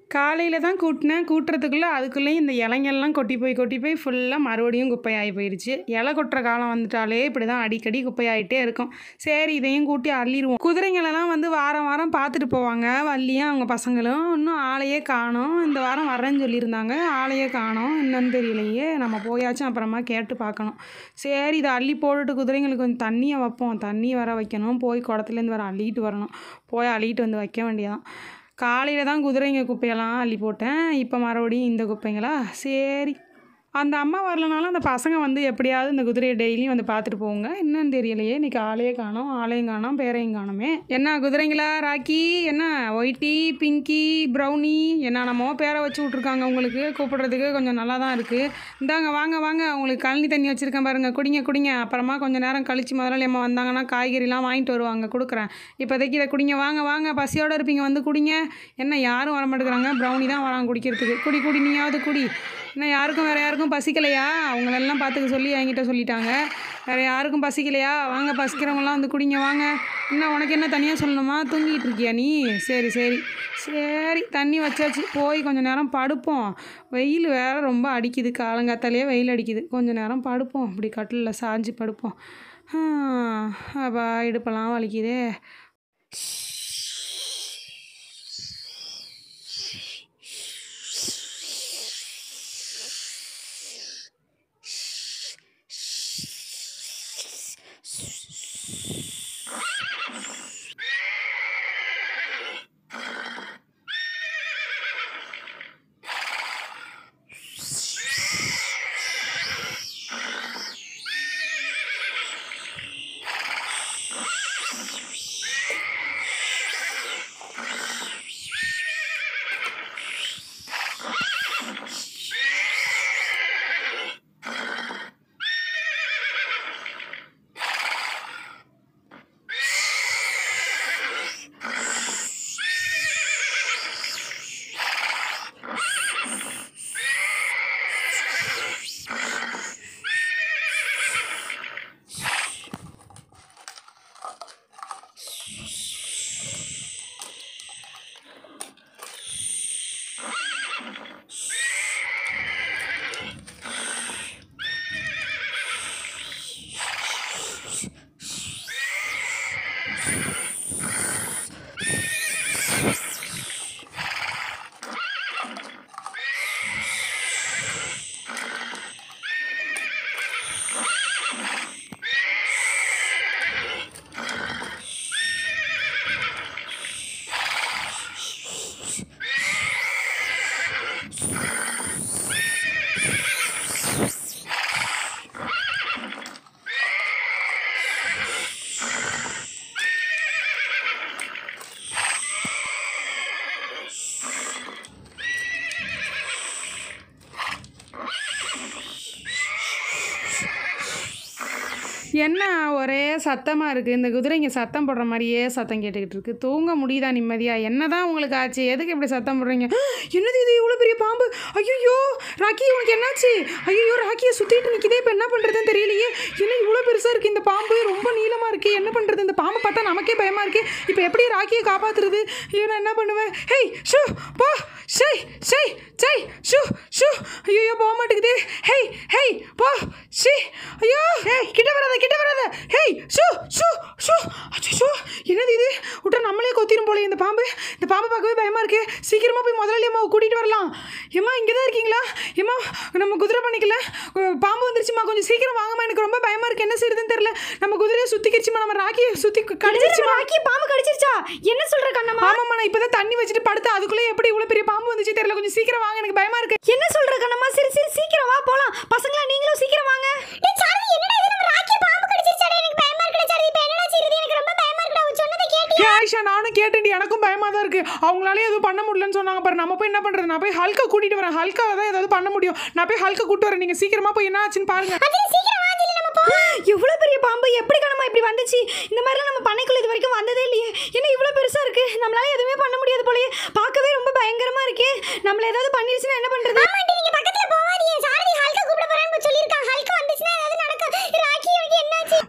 காலையில் தான் கூட்டினேன் கூட்டுறதுக்குள்ளே அதுக்குள்ளேயும் இந்த இலைங்கெல்லாம் கொட்டி போய் கொட்டி போய் ஃபுல்லாக மறுபடியும் குப்பையாகி போயிடுச்சு இலை கொட்டுற காலம் வந்துட்டாலே இப்படி தான் அடிக்கடி குப்பையாயிட்டே இருக்கும் சரி இதையும் கூட்டி அள்ளிடுவோம் குதிரைங்களெல்லாம் வந்து வாரம் வாரம் பார்த்துட்டு போவாங்க வள்ளியும் அவங்க பசங்களும் இன்னும் ஆளையே காணோம் இந்த வாரம் வரேன்னு சொல்லியிருந்தாங்க ஆளையே காணோம் என்னன்னு தெரியலையே நம்ம போயாச்சும் அப்புறமா கேட்டு பார்க்கணும் சரி இதை அள்ளி போட்டுட்டு குதிரைங்களுக்கு கொஞ்சம் தண்ணியை வைப்போம் தண்ணி வர வைக்கணும் போய் குடத்துலேருந்து வர அள்ளிட்டு வரணும் போய் அள்ளிட்டு வந்து வைக்க வேண்டியதான் காலையில் தான் குதிரைங்க குப்பையெல்லாம் அள்ளி போட்டேன் இப்போ மறுபடியும் இந்த குப்பைங்களா சரி அந்த அம்மா வரலனாலும் அந்த பசங்க வந்து எப்படியாவது இந்த குதிரையை டெய்லியும் வந்து பார்த்துட்டு போங்க என்னன்னு தெரியலையே இன்னைக்கு ஆளையே காணோம் ஆளையும் காணோம் பேரையும் காணோமே என்ன குதிரைங்களா ராக்கி என்ன ஒயிட்டி பிங்கி ப்ரௌனி என்னென்னமோ பேரை வச்சு விட்ருக்காங்க உங்களுக்கு கூப்பிடுறதுக்கு கொஞ்சம் நல்லா தான் இருக்குது இந்தாங்க வாங்க வாங்க உங்களுக்கு கழனி தண்ணி வச்சுருக்கேன் பாருங்க குடிங்க குடிங்க அப்புறமா கொஞ்சம் நேரம் கழித்து முதலாளி அம்மா வந்தாங்கன்னா காய்கறிலாம் வாங்கிட்டு வருவாங்க கொடுக்குறேன் இப்போதைக்கு இதை குடிங்க வாங்க வாங்க பசியோடு இருப்பீங்க வந்து குடிங்க என்ன யாரும் வர மாட்டேங்கிறாங்க ப்ரௌனி தான் வராங்க குடிக்கிறதுக்கு குடி குடி நீயாவது குடி என்ன யாருக்கும் வேறு யாருக்கும் பசிக்கலையா அவங்களெல்லாம் பார்த்துக்க சொல்லி என்கிட்ட சொல்லிட்டாங்க வேறு யாருக்கும் பசிக்கலையா வாங்க பசிக்கிறவங்களாம் வந்து குடிங்க வாங்க என்ன உனக்கு என்ன தனியாக சொல்லணுமா தூங்கிட்டு இருக்கியா நீ சரி சரி சரி தண்ணி வச்சாச்சு போய் கொஞ்சம் நேரம் படுப்போம் வெயில் வேறு ரொம்ப அடிக்குது காலங்காத்தாலேயே வெயில் அடிக்குது கொஞ்சம் நேரம் படுப்போம் இப்படி கட்டிலில் சாஞ்சு படுப்போம் அப்பா இடுப்பெல்லாம் வலிக்குதே என்ன ஒரே சத்தமாக இருக்குது இந்த குதிரைங்க சத்தம் போடுற மாதிரியே சத்தம் கேட்டுக்கிட்டு இருக்கு தூங்க முடியுதா நிம்மதியாக என்ன தான் உங்களுக்கு ஆச்சு எதுக்கு இப்படி சத்தம் போடுறீங்க என்னது இது இவ்வளோ பெரிய பாம்பு ஐயோ ராக்கி உனக்கு என்னாச்சு ஐயோ ராக்கியை சுற்றிட்டு நிற்கிதே இப்போ என்ன பண்ணுறதுன்னு தெரியலையே என்ன இவ்வளோ பெருசாக இருக்குது இந்த பாம்பு ரொம்ப நீளமாக இருக்குது என்ன பண்ணுறது இந்த பாம்பை பார்த்தா நமக்கே பயமாக இருக்குது இப்போ எப்படி ராக்கியை காப்பாற்றுறது ஐயோ நான் என்ன பண்ணுவேன் ஹேய் ஷூ போ ஷேய் ஷேய் ஜெய் ஷூ ஷூ ஐயோ போக மாட்டேங்குதே ஹேய் ஹேய் போ ஷி ஐயோ ஹேய் கிட்ட வராத கிட்ட வராத ஹேய் ஷூ ஷூ ஷூ அச்சோ என்னது இது விட்டா நம்மளே கொத்திரும் போல இந்த பாம்பு இந்த பாம்பை பார்க்கவே பயமா இருக்கு சீக்கிரமா போய் முதலாளி அம்மாவை கூட்டிட்டு வரலாம் ஏம்மா இங்கே தான் இருக்கீங்களா ஏம்மா நம்ம குதிரை பண்ணிக்கல அஹ் பாம்பு வந்துருச்சுமா கொஞ்சம் சீக்கிரம் வாங்கம்மா எனக்கு ரொம்ப பயமா இருக்கு என்ன செய்யுதுன்னு தெரியல நம்ம குதிரையை சுத்திக்கிடுச்சுமா நம்ம ராக்கியை சுத்தி கடிச்சிருச்சுமா ராக்கி பாம்பு கடிச்சிருச்சா என்ன சொல்ற கண்ணம்மா ஆமாம்மா நான் இப்பதான் தண்ணி வச்சுட்டு படுத்து அதுக்குள்ளே எப்படி இவ்வளோ பெரிய பாம்பு வந்துச்சு தெரியல கொஞ்சம் சீக்கிரம் வாங்க எனக்கு பயமா இருக்கு என்ன சொல்ற கண்ணம்மா சரி சரி சீக்கிரம் வா போலாம் பசங்களா நீங்களும் சீக்கிரம் வாங்க டேய் சாரதி என்னடா இது நம்ம ராக்கி பாம்பு கடிச்சிருச்சாடா எனக்கு பயமா இருக்குடா சாரதி இப்போ என்னடா செய்யுது எனக்கு ரொம்ப பயமா இருக்குடா அவ சொன்னதை கேட்டியா ஏன் ஆயிஷா நானும் கேட்டேன்டி எனக்கும் பயமா தான் இருக்கு அவங்களாலே எதுவும் பண்ண முடியலன்னு சொன்னாங்க பாரு நம்ம போய் என்ன பண்றது நான் போய் ஹல்கா கூட்டிட்டு வரேன் ஹல்கா தான் ஏதாவது பண்ண முடியும் நான் போய் ஹல்கா கூட்டு வரேன் நீங்க சீக்கிரமா போய் என்ன ஆச்சுன்னு பாருங்க அஞ்சலி சீக்கிரம் வா அஞ்சலி நம்ம போலாம் எவ்வளவு பெரிய பாம்பு எப்படி கண்ணம்மா இப்படி வந்துச்சு இந்த மாதிரிலாம் நம்ம பண்ணைக்குள்ள இது வரைக்கும் வந்ததே இல்லையே என்ன இவ்வளவு பெருசா இருக்கு நம்மளால எதுவுமே பண்ண முடியாது போலயே பார்க்கவே ரொம்ப பயங்கரமா இருக்கே நம்மள ஏதாவது பண்ணிருச்சுன்னா என்ன பண்றது ஆமாண்டி நீங்க பக்கத்துல போவாதீங்க சாரதி ஹல்கா கூப்பிட போறேன்னு சொல்லிருக்காங்க ஹல்கா வந்துச்சுன்னா ஏதாவது நடக்கும் ராக்கி உனக்கு என்னாச்சு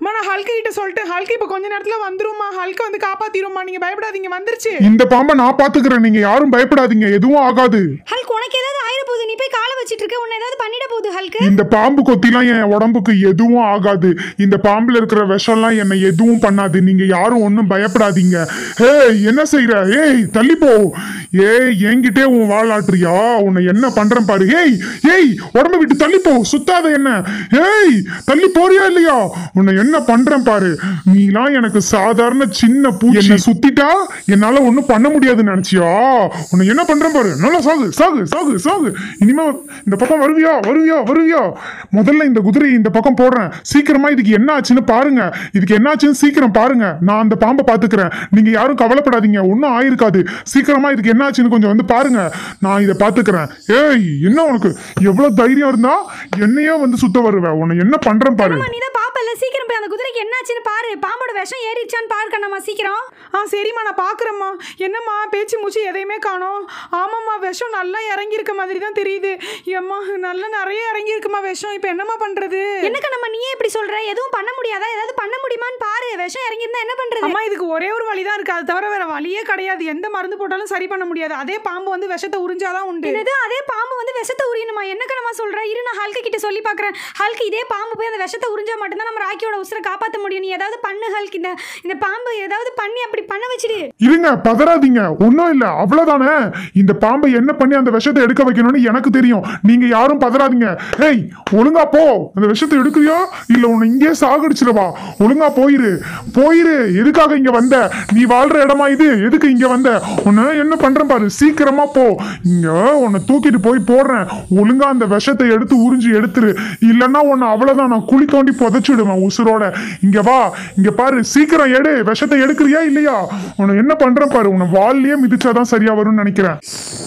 அம்மா நான் ஹல்க்கு கிட்ட சொல்லிட்டேன் ஹல்க்கு இப்போ கொஞ்ச நேரத்தில் வந்துரும்மா ஹல்க்கு வந்து காப்பாத்திரும்மா நீங்கள் பயப்படாதீங்க வந்துருச்சு இந்த பாம்பை நான் பாத்துக்கிறேன் நீங்க யாரும் பயப்படாதீங்க எதுவும் ஆகாது ஹல்க் உனக்கு ஏதாவது ஆயிர போகுது நீ போய் காலை வச்சிட்டு இருக்க உன்னை ஏதாவது பண்ணிட போகுது ஹல்க் இந்த பாம்பு கொத்திலாம் என் உடம்புக்கு எதுவும் ஆகாது இந்த பாம்புல இருக்கிற விஷம்லாம் என்னை எதுவும் பண்ணாது நீங்க யாரும் ஒன்றும் பயப்படாதீங்க ஏய் என்ன செய்யற ஏய் தள்ளி போ ஏய் என்கிட்டே உன் வாழாட்டுறியா உன்னை என்ன பண்றேன் பாரு ஏய் ஏய் உடம்ப விட்டு தள்ளி போ சுத்தாத என்ன ஏய் தள்ளி போறியா இல்லையா உன்னை என்ன பண்றேன் பாரு நீலாம் எனக்கு சாதாரண சின்ன பூச்சி என்னை சுத்திட்டா என்னால ஒன்றும் பண்ண முடியாதுன்னு நினைச்சியா உன்னை என்ன பண்றேன் பாரு நல்லா சாகு சாகு சாகு சாகு இனிமே இந்த பக்கம் வருவியா வருவியா வருவியா முதல்ல இந்த குதிரையை இந்த பக்கம் போடுறேன் சீக்கிரமா இதுக்கு என்ன ஆச்சுன்னு பாருங்க இதுக்கு என்ன ஆச்சுன்னு சீக்கிரம் பாருங்க நான் அந்த பாம்பை பாத்துக்கிறேன் நீங்க யாரும் கவலைப்படாதீங்க ஒன்றும் ஆயிருக்காது சீக்கிரமா இதுக்கு என்ன ஆச்சுன்னு கொஞ்சம் வந்து பாருங்க நான் இதை பாத்துக்கிறேன் ஏய் என்ன உனக்கு எவ்வளவு தைரியம் இருந்தா என்னையே வந்து சுத்த வருவ உன்னை என்ன பண்றேன் பாரு நீ தான் பாப்பல சீக்கிரம் போய் அந்த குதிரைக்கு என்னாச்சுன்னு பாரு பாம்போட விஷம் ஏறிடுச்சான்னு பாரு கண்ணம்மா சீக்கிரம் ஆ சரிம்மா நான் பார்க்குறேம்மா என்னம்மா பேச்சு மூச்சு எதையுமே காணோம் ஆமாம்மா விஷம் நல்லா இறங்கியிருக்க மாதிரி தான் தெரியுது ஏம்மா நல்லா நிறைய இறங்கியிருக்குமா விஷம் இப்போ என்னம்மா பண்ணுறது என்ன கண்ணம்மா நீயே இப்படி சொல்ற எதுவும் பண்ண முடியாதா ஏதாவது பண்ண முடியுமான்னு பாரு விஷம் இறங்கியிருந்தா என்ன பண்றது அம்மா இதுக்கு ஒரே ஒரு வழி தான் இருக்குது அது தவிர வேற வழியே கிடையாது எந்த மருந்து போட்டாலும் சரி பண்ண முடியாது அதே பாம்பு வந்து விஷத்தை உறிஞ்சாதான் உண்டு என்னது அதே பாம்பு வந்து விஷத்தை உரியணுமா என்ன கண்ணம்மா சொல்ற இரு நான் ஹல்க்கு கிட்ட சொல்லி பார்க்கறேன் ஹல்க் இதே பாம்பு போய் அந்த விஷத்தை உறிஞ்சா மட்டும்தான் நம்ம ராக்கியோட உசுரை காப்பாற்ற முடியும் நீ ஏதாவது பண்ணு ஹல்க் இந்த இந்த பாம்பு ஏதாவது பண்ணி அப்படி பண்ண வச்சிடு இருங்க பதறாதீங்க ஒன்றும் இல்லை அவ்வளோதானே இந்த பாம்பை என்ன பண்ணி அந்த விஷத்தை எடுக்க வைக்கணும்னு எனக்கு தெரியும் நீங்க யாரும் பதறாதீங்க ஏய் ஒழுங்கா போ அந்த விஷத்தை எடுக்கிறியா இல்ல உன்னை இங்கே சாகடிச்சிடவா ஒழுங்கா போயிரு போயிரு எதுக்காக இங்க வந்த நீ வாழ்ற இடமா இது எதுக்கு இங்க வந்த உன்னை என்ன பண்றேன் பாரு சீக்கிரமா போ இங்க உன்னை தூக்கிட்டு போய் போடுறேன் ஒழுங்கா அந்த விஷத்தை எடுத்து உறிஞ்சி எடுத்துரு இல்லைன்னா உன்னை அவ்வளவுதான் நான் குழி தோண்டி புதைச்சிடுவேன் உசுரோட இங்க வா இங்க பாரு சீக்கிரம் எடு விஷத்தை எடுக்கிறியா இல்லையா உன்னை என்ன பண்றேன் பாரு உன்னை வால்லையே மிதிச்சாதான் சரியா வரும்னு நினைக்கிறேன்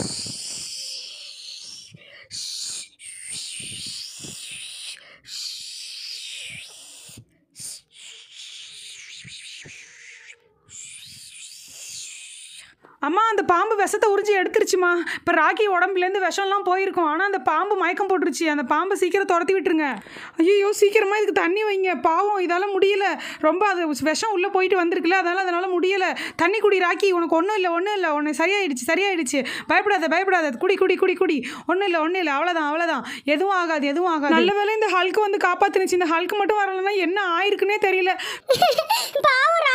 அம்மா அந்த பாம்பு விஷத்தை உறிஞ்சி எடுத்துருச்சுமா இப்போ ராக்கி உடம்புலேருந்து விஷம்லாம் போயிருக்கும் ஆனால் அந்த பாம்பு மயக்கம் போட்டுருச்சு அந்த பாம்பை சீக்கிரம் துரத்தி விட்டுருங்க ஐயோ சீக்கிரமாக இதுக்கு தண்ணி வைங்க பாவம் இதால் முடியல ரொம்ப அது விஷம் உள்ளே போயிட்டு வந்திருக்குல்ல அதனால் அதனால் முடியல தண்ணி குடி ராக்கி உனக்கு ஒன்றும் இல்லை ஒன்றும் இல்லை உனக்கு சரியாயிடுச்சு சரியாயிடுச்சு பயப்படாத பயப்படாத குடி குடி குடி குடி ஒன்றும் இல்லை ஒன்றும் இல்லை அவ்வளோதான் அவ்வளோதான் எதுவும் ஆகாது எதுவும் ஆகாது நல்ல வேளை இந்த ஹல்க்கு வந்து காப்பாத்துனுச்சு இந்த ஹல்க்கு மட்டும் வரலன்னா என்ன ஆயிருக்குன்னே தெரியல பாவம்